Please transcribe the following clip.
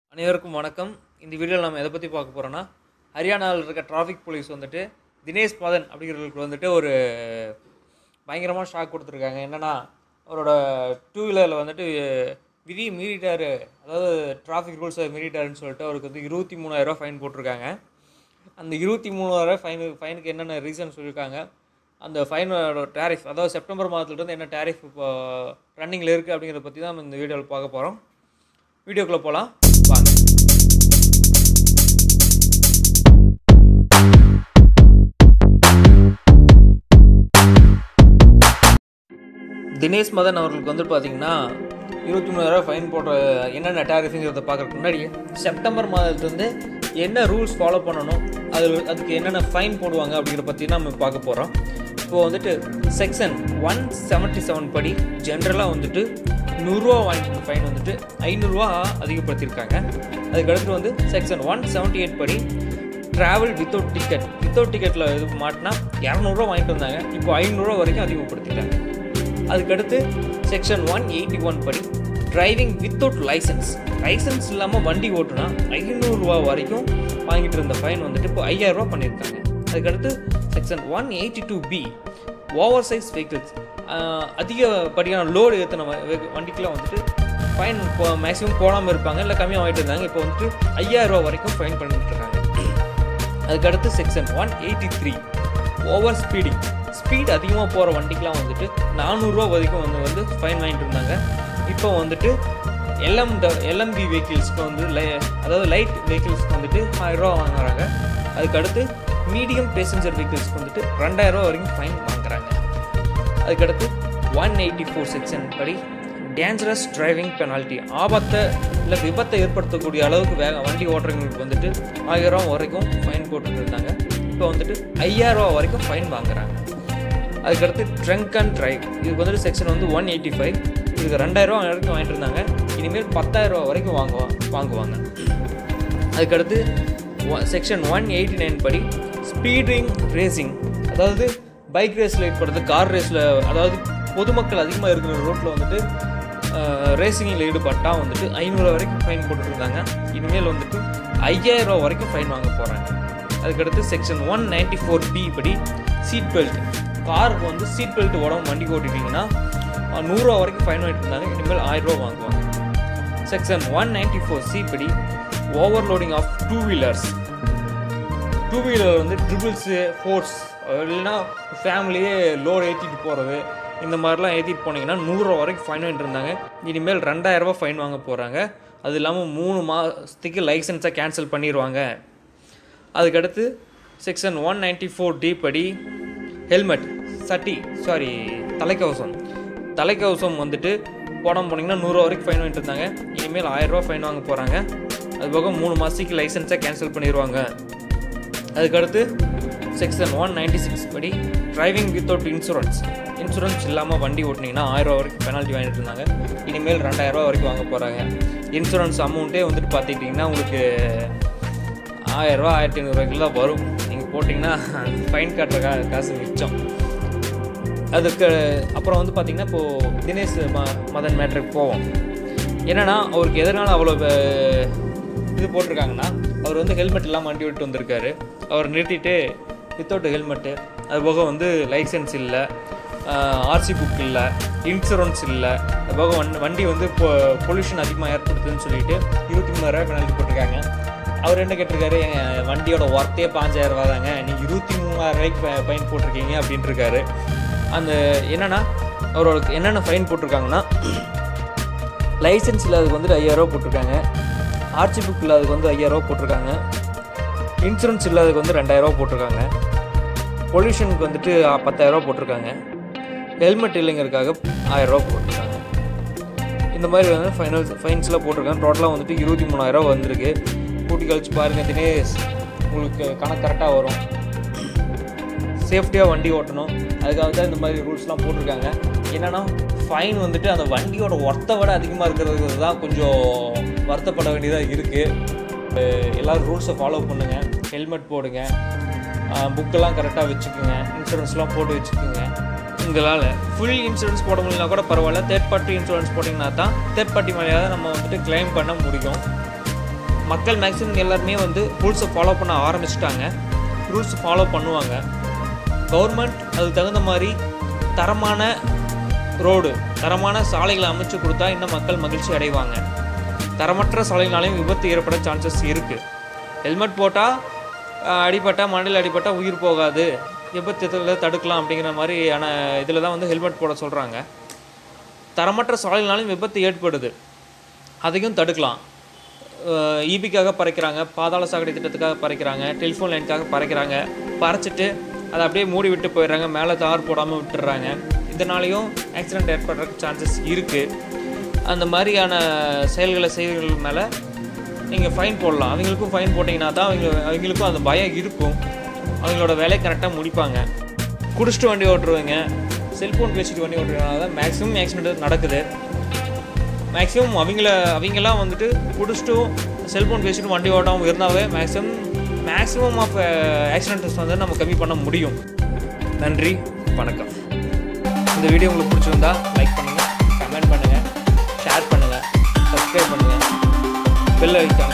அனைவருக்கும் வணக்கம் இந்த வீடியோவில் நம்ம எதை பற்றி பார்க்க போகிறோன்னா ஹரியானாவில் இருக்க டிராஃபிக் போலீஸ் வந்துட்டு தினேஷ் மதன் அப்படிங்கிறவருக்கு வந்துட்டு ஒரு பயங்கரமாக ஷாக் கொடுத்துருக்காங்க என்னென்னா அவரோட டூ வீலரில் வந்துட்டு விதி மீறிட்டாரு அதாவது டிராஃபிக் ரூல்ஸை மீறிட்டாருன்னு சொல்லிட்டு அவருக்கு வந்து இருபத்தி மூணாயிரரூவா ஃபைன் போட்டிருக்காங்க அந்த இருபத்தி மூணாயிரம் ஃபைனு ஃபைனுக்கு என்னென்ன ரீசன் சொல்லியிருக்காங்க அந்த ஃபைனோட டேரிஃப் அதாவது செப்டம்பர் மாதத்துலேருந்து என்ன டேரிஃப் இப்போ ரன்னிங்கில் இருக்குது அப்படிங்கிறத பற்றி தான் நம்ம இந்த வீடியோவில் பார்க்க போகிறோம் வீடியோக்குள்ளே போகலாம் வாங்க தினேஷ் மதன் அவர்களுக்கு வந்து பார்த்தீங்கன்னா இருபத்தி மூணாயிரம் ஃபைன் போட்ட என்னென்ன டேரிஃபுங்கிறத பார்க்குறதுக்கு முன்னாடி செப்டம்பர் மாதத்துலேருந்து என்ன ரூல்ஸ் ஃபாலோ பண்ணணும் அது அதுக்கு என்னென்ன ஃபைன் போடுவாங்க அப்படிங்கிற பற்றி நம்ம பார்க்க போகிறோம் இப்போது வந்துட்டு செக்ஷன் ஒன் செவன்ட்டி செவன் படி ஜென்ரலாக வந்துட்டு நூறுரூவா வாங்கிட்டு ஃபைன் வந்துட்டு ஐநூறுரூவா அதிகப்படுத்தியிருக்காங்க அதுக்கடுத்து வந்து செக்ஷன் ஒன் செவன்ட்டி எயிட் படி ட்ராவல் வித்தவுட் டிக்கெட் வித்தவுட் டிக்கெட்டில் இது மாட்டினா இரநூறுவா வாங்கிட்டு வந்தாங்க இப்போ ஐநூறுரூவா வரைக்கும் அதிகப்படுத்திட்டாங்க அதுக்கடுத்து செக்ஷன் ஒன் எயிட்டி ஒன் படி டிரைவிங் வித்தவுட் லைசன்ஸ் லைசன்ஸ் இல்லாமல் வண்டி ஓட்டுனா ஐநூறுரூவா வரைக்கும் வாங்கிட்டு இருந்த ஃபைன் வந்துட்டு இப்போ ஐயாயிரரூவா பண்ணியிருக்காங்க அதுக்கடுத்து section one eighty two B over size vehicles அதிகப்படியான லோடு ஏற்றின வண்டிக்கெலாம் வந்துட்டு ஃபைன் மேக்ஸிமம் போடாமல் இருப்பாங்க இல்லை கம்மியாக வாங்கிட்டு இருந்தாங்க இப்போ வந்துட்டு ஐயாயிரரூவா வரைக்கும் ஃபைன் பண்ணிட்டு இருக்காங்க அதுக்கடுத்து section one eighty three over speeding speed அதிகமாக போகிற வண்டிக்கெலாம் வந்துட்டு நானூறுரூவா வரைக்கும் வந்து வந்து ஃபைன் வாங்கிட்டு இருந்தாங்க இப்போ வந்துட்டு எல்எம் எல்எம்பி வெஹிக்கிள்ஸ்க்கு வந்து லை அதாவது லைட் வெஹிக்கிள்ஸ்க்கு வந்துட்டு ஆயிரரூவா வாங்குறாங்க அதுக்கடுத்து மீடியம் பேசஞ்சர் வெஹிக்கிள்ஸ்க்கு வந்துட்டு ரெண்டாயிரரூவா வரைக்கும் ஃபைன் வாங்குறாங்க அதுக்கடுத்து ஒன் எயிட்டி ஃபோர் செக்ஷன் படி டேஞ்சரஸ் டிரைவிங் பெனால்ட்டி ஆபத்தை இல்லை விபத்தை ஏற்படுத்தக்கூடிய அளவுக்கு வேக வண்டி ஓட்டுறவங்களுக்கு வந்துட்டு ஆயிரம் வரைக்கும் ஃபைன் போட்டுட்டு இருந்தாங்க இப்போ வந்துட்டு ஐயாயிரரூவா வரைக்கும் ஃபைன் வாங்குறாங்க அதுக்கடுத்து ட்ரங்க் அண்ட் ட்ரைவ் இதுக்கு வந்துட்டு செக்ஷன் வந்து ஒன் எயிட்டி ஃபைவ் இதுக்கு ரெண்டாயிரரூவா வரைக்கும் வாங்கிட்டு இருந்தாங்க இனிமேல் பத்தாயிரரூவா வரைக்கும் வாங்குவா வாங்குவாங்க அதுக்கடுத்து செக்ஷன் ஒன் எயிட்டி நைன் படி ஸ்பீடிங் ரேசிங் அதாவது பைக் ரேஸில் ஈடுபடுறது கார் ரேஸில் அதாவது பொதுமக்கள் அதிகமாக இருக்கிற ரோட்டில் வந்துட்டு ரேசிங்கில் ஈடுபட்டால் வந்துட்டு ஐநூறு வரைக்கும் ஃபைன் போட்டுருந்தாங்க இனிமேல் வந்துட்டு ஐயாயிரம் ரூபா வரைக்கும் ஃபைன் வாங்க போகிறாங்க அதுக்கடுத்து section one ninety four B படி சீட் பெல்ட் காருக்கு வந்து சீட் பெல்ட் உடம்பு வண்டி ஓட்டிட்டீங்கன்னா நூறுரூவா வரைக்கும் ஃபைன் வாங்கிட்டு இருந்தாங்க இனிமேல் ஆயிரரூவா வாங்குவாங்க section one ninety four C படி overloading of two wheelers two wheeler வந்து ட்ரிபிள்ஸு ஃபோர்ஸ் இல்லைன்னா ஃபேமிலியே லோடு ஏற்றிட்டு போகிறது இந்த மாதிரிலாம் ஏற்றிட்டு போனீங்கன்னா நூறுரூவா வரைக்கும் ஃபைன் வாங்கிட்டு இருந்தாங்க இனிமேல் ரெண்டாயிரரூபா ஃபைன் வாங்க போகிறாங்க அது இல்லாமல் மூணு மாதத்துக்கு லைசன்ஸை கேன்சல் பண்ணிடுவாங்க அதுக்கடுத்து section one ninety four D படி ஹெல்மெட் சட்டி சாரி தலைக்கவசம் தலைக்கவசம் வந்துட்டு போடாமல் போனீங்கன்னா நூறுரூவா வரைக்கும் ஃபைன் வாங்கிட்டு இருந்தாங்க இனிமேல் ஆயிரரூவா ஃபைன் வாங்க போகிறாங்க அது போக மூணு மாதத்துக்கு லைசன்ஸை கேன்சல் பண்ணிடுவாங்க அதுக்கடுத்து செக்ஷன் ஒன் நைன்டி சிக்ஸ் படி டிரைவிங் வித்தவுட் இன்சூரன்ஸ் இன்சூரன்ஸ் இல்லாமல் வண்டி ஓட்டினீங்கன்னா ஆயிரம் வரைக்கும் பெனால்ட்டி வாங்கிட்டு இருந்தாங்க இனிமேல் ரெண்டாயிரரூவா வரைக்கும் வாங்க போகிறாங்க இன்சூரன்ஸ் அமௌண்ட்டே வந்துட்டு பார்த்துக்கிட்டிங்கன்னா உங்களுக்கு ஆயிரரூவா ஆயிரத்தி ஐநூறுரூவாய்க்கு தான் வரும் நீங்கள் போட்டிங்கன்னா ஃபைன் கட்டுற கா காசு மிச்சம் அதுக்கு அப்புறம் வந்து பார்த்திங்கன்னா இப்போது தினேஷ் ம மதன் மேட்ருக்கு போவோம் என்னென்னா அவருக்கு எதனால் அவ்வளோ இது போட்டிருக்காங்கன்னா அவர் வந்து ஹெல்மெட் இல்லாமல் வண்டி விட்டு வந்திருக்காரு அவர் நிறுத்திட்டு வித்தவுட் ஹெல்மெட்டு அது போக வந்து லைசன்ஸ் இல்லை ஆர்சி புக் இல்லை இன்சூரன்ஸ் இல்லை அது போக வண்டி வண்டி வந்து இப்போ பொல்யூஷன் அதிகமாக ஏற்படுத்துதுன்னு சொல்லிட்டு இருபத்தி மூணாயிரம் பெனால்ட்டி போட்டிருக்காங்க அவர் என்ன கேட்டிருக்காரு எங்கள் வண்டியோட ஒர்த்தே பாஞ்சாயிரம் ரூபா தாங்க நீங்கள் இருபத்தி மூணாயிரம் ரூபாய்க்கு ஃபைன் போட்டிருக்கீங்க அப்படின்ட்டு இருக்காரு அந்த என்னென்னா அவரோட என்னென்ன ஃபைன் போட்டிருக்காங்கன்னா லைசன்ஸ் இல்லாததுக்கு வந்துட்டு ஐயாயிரரூவா போட்டிருக்காங்க ஆர்சி புக் இல்லாததுக்கு வந்து ஐயாயிரரூவா போட்டிருக்காங்க இன்சூரன்ஸ் இல்லாததுக்கு வந்து ரெண்டாயிரரூவா போட்டிருக்காங்க பொல்யூஷனுக்கு வந்துட்டு பத்தாயிரரூவா போட்டிருக்காங்க ஹெல்மெட் இல்லைங்கிறதுக்காக ஆயிரரூவா போட்டிருக்காங்க இந்த மாதிரி வந்து ஃபைனல் ஃபைன்ஸ்லாம் போட்டிருக்காங்க டோட்டலாக வந்துட்டு இருபத்தி மூணாயிரரூவா வந்திருக்கு கூட்டி கழிச்சு பாருங்கள் தினேஷ் உங்களுக்கு கணக்கு கரெக்டாக வரும் சேஃப்டியாக வண்டி ஓட்டணும் அதுக்காக தான் இந்த மாதிரி ரூல்ஸ்லாம் போட்டிருக்காங்க என்னென்னா ஃபைன் வந்துட்டு அந்த வண்டியோட ஒர்த்தை விட அதிகமாக இருக்கிறது தான் கொஞ்சம் வருத்தப்பட வேண்டியதாக இருக்குது எல்லோரும் ரூல்ஸை ஃபாலோ பண்ணுங்கள் ஹெல்மெட் போடுங்க புக்கெல்லாம் கரெக்டாக வச்சுக்கோங்க இன்சூரன்ஸ்லாம் போட்டு வச்சுக்கோங்க உங்களால் ஃபுல் இன்சூரன்ஸ் போட முடியலனா கூட பரவாயில்ல தேர்ட் பார்ட்டி இன்சூரன்ஸ் போட்டிங்கன்னா தான் தேர்ட் பார்ட்டி மேலேயாவது நம்ம வந்துட்டு கிளைம் பண்ண முடியும் மக்கள் மேக்ஸிமம் எல்லாருமே வந்து ரூல்ஸை ஃபாலோ பண்ண ஆரம்பிச்சிட்டாங்க ரூல்ஸ் ஃபாலோ பண்ணுவாங்க கவர்மெண்ட் அதுக்கு தகுந்த மாதிரி தரமான ரோடு தரமான சாலைகளை அமைச்சு கொடுத்தா இன்னும் மக்கள் மகிழ்ச்சி அடைவாங்க தரமற்ற சாலைகளாலையும் விபத்து ஏற்பட சான்சஸ் இருக்குது ஹெல்மெட் போட்டால் அடிபட்டால் மண்ணில் அடிபட்டால் உயிர் போகாது விபத்தில் தடுக்கலாம் அப்படிங்கிற மாதிரியான இதில் தான் வந்து ஹெல்மெட் போட சொல்கிறாங்க தரமற்ற சாலைகளாலும் விபத்து ஏற்படுது அதையும் தடுக்கலாம் ஈபிக்காக பறைக்கிறாங்க பாதாள சாக்கடை திட்டத்துக்காக பறைக்கிறாங்க டெலிஃபோன் லைனுக்காக பறைக்கிறாங்க பறைச்சிட்டு அதை அப்படியே மூடி விட்டு போயிடுறாங்க மேலே தார் போடாமல் விட்டுடுறாங்க இதனாலேயும் ஆக்சிடென்ட் ஏற்படுறதுக்கு சான்சஸ் இருக்குது அந்த மாதிரியான செயல்களை செய்வர்கள் மேலே நீங்கள் ஃபைன் போடலாம் அவங்களுக்கும் ஃபைன் போட்டிங்கன்னா தான் அவங்க அவங்களுக்கும் அந்த பயம் இருக்கும் அவங்களோட வேலையை கரெக்டாக முடிப்பாங்க குடிச்சிட்டு வண்டி ஓட்டுருவங்க செல்ஃபோன் பேசிட்டு வண்டி ஓட்டுறதுனால தான் மேக்ஸிமம் ஆக்சிடென்ட் நடக்குது மேக்ஸிமம் அவங்கள அவங்கெல்லாம் வந்துட்டு குடிச்சிட்டும் செல்ஃபோன் பேசிட்டு வண்டி ஓட்டாமல் இருந்தாவே மேக்ஸிமம் மேக்ஸிமம் ஆஃப் ஆக்சிடென்ட்ஸ் வந்து நம்ம கம்மி பண்ண முடியும் நன்றி வணக்கம் இந்த வீடியோ உங்களுக்கு பிடிச்சிருந்தா லைக் பண்ணுங்கள் கமெண்ட் பண்ணுங்கள் ஷேர் பண்ணுங்கள் சப்ஸ்கிரைப் பண்ணுங்கள் பெல் ஐக்கான்